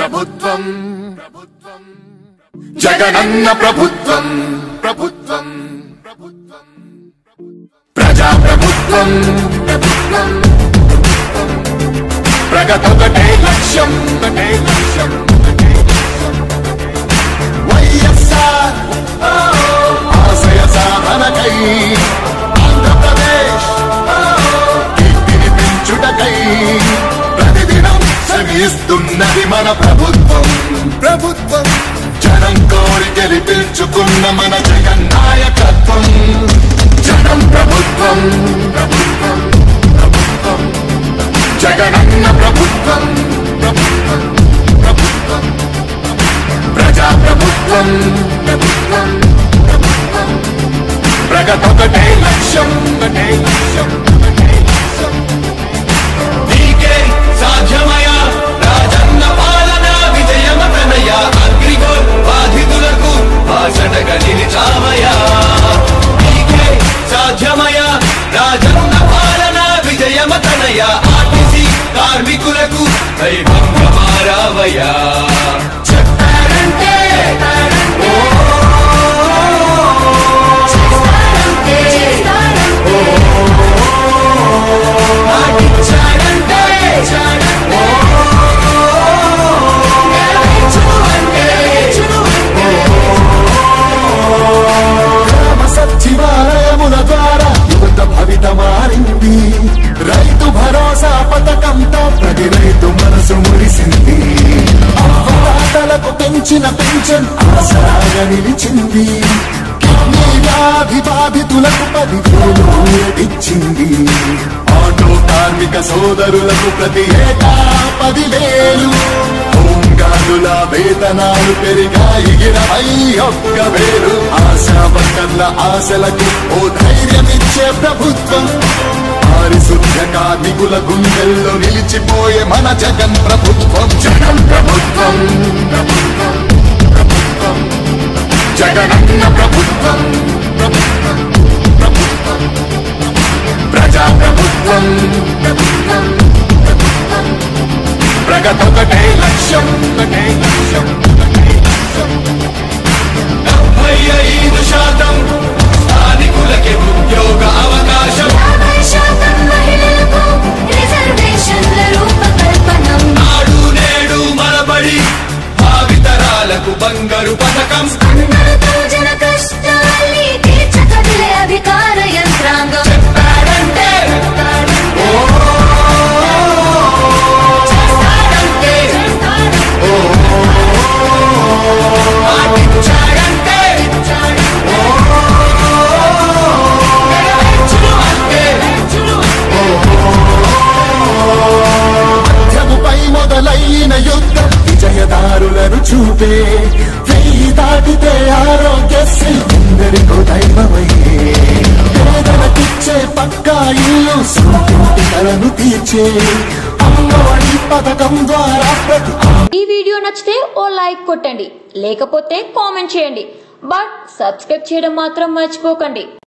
ప్రభుత్వం ప్రభుత్వం జగనన్న ప్రభుత్వం ప్రభుత్వం ప్రభుత్వం ప్రజా ప్రభుత్వం ప్రభుత్వం ప్రగతొకటే లక్ష్యం ఒకటే లక్ష్యం ఒకటే లక్ష్యం. వైఎస్ఆర్ ఆశయ సాధనకై ఆంధ్రప్రదేశ్ కీర్తిని పెంచుటకై ప్రతిదినం శ్రమిస్తున్నది మన ప్రభుత్వం ప్రభుత్వం జనం కోరి గెలిపించుకున్న మన జగన్ నాయకత్వం జనం ప్రభుత్వం ప్రభుత్వం ప్రభుత్వం జగనన్న ప్రభుత్వం ప్రభుత్వం ప్రభుత్వం ప్రజా ప్రభుత్వం ప్రభుత్వం ప్రభుత్వం ప్రగతొకటే లక్ష్యం ఒకటే లక్ష్యం ఒకటే లక్ష్యం నీకే సాధ్యమయ రాజన్న పాలన విజయమతనయ అగ్రిగోల్ బాధితులకు భాషణగా నిలిచామయ నీకే సాధ్యమయ రాజన్న పాలన విజయమతనయ ఆర్టీసీ కార్మికులకు దైవంగా మారావయ్యా చెప్పారంటే చేస్తారంటే చేస్తారంటే మాటిచ్చాడంటే నెరవేర్చును అంటే గ్రామ సచివాలయముల ద్వారా యువత భవిత మారింది రైతు భరోసా పథకంతో ప్రతి రైతు మనసు మురిసింది అవ్వదాతలకు పెంచిన పెన్షన్ ఆసరాగా నిలిచింది కిడ్నీ వ్యాధి బాధితులకు పదివేలు ఇచ్చింది ఆటో కార్మిక సోదరులకు ప్రతి ఏటా పదివేలు హోంగార్డుల వేతనాలు పెరిగాయి ఇరవై ఒక్క వేలు ఆశా వర్కర్ల ఆశలకు ఓ ధైర్యమిచ్చే ప్రభుత్వం పారిశుద్ధ్య కార్మికుల గుండెల్లో నిలిచిపోయే మన జగన్ ప్రభుత్వం జగన్ ప్రభుత్వం ప్రభుత్వం ప్రభుత్వం జగనన్న ప్రభుత్వం ప్రభుత్వం ప్రభుత్వం ప్రజా ప్రభుత్వం ప్రభుత్వం ప్రభుత్వం ప్రగతొకటే లక్ష్యం ఒకటే లక్ష్యం ఒకటే లక్ష్యం డెబ్బై ఐదు శాతం స్థానికులకి ఉద్యోగ అవకాశం యాభై శాతం మహిళలకు రిజర్వేషన్ల రూపకల్పనం నాడు నేడు మనబడి భావితరాలకు బంగారు పథకం అందరితో జన కష్టాల్ని తీర్చకదిలే అధికార యంత్రాంగం చెప్పాడంటే చేస్తాడంటే మాటిచ్చాడంటే నెరవేర్చును అంటే మధ్యముపై మొదలైన యుద్ధం విజయదారులను చూపే వెయ్యి దాటితే ఆరోగ్యశ్రీ ఎందరికో దైవమయ్యే పేదలకిచ్చే పక్కా ఇల్లు సొంతింటి కలను తీర్చే అమ్మఒడి పథకం ద్వారా ప్రతి ఈ వీడియో నచ్చితే ఓ లైక్ కొట్టండి లేకపోతే కామెంట్ చేయండి బట్ సబ్స్క్రైబ్ చేయడం మాత్రం మర్చిపోకండి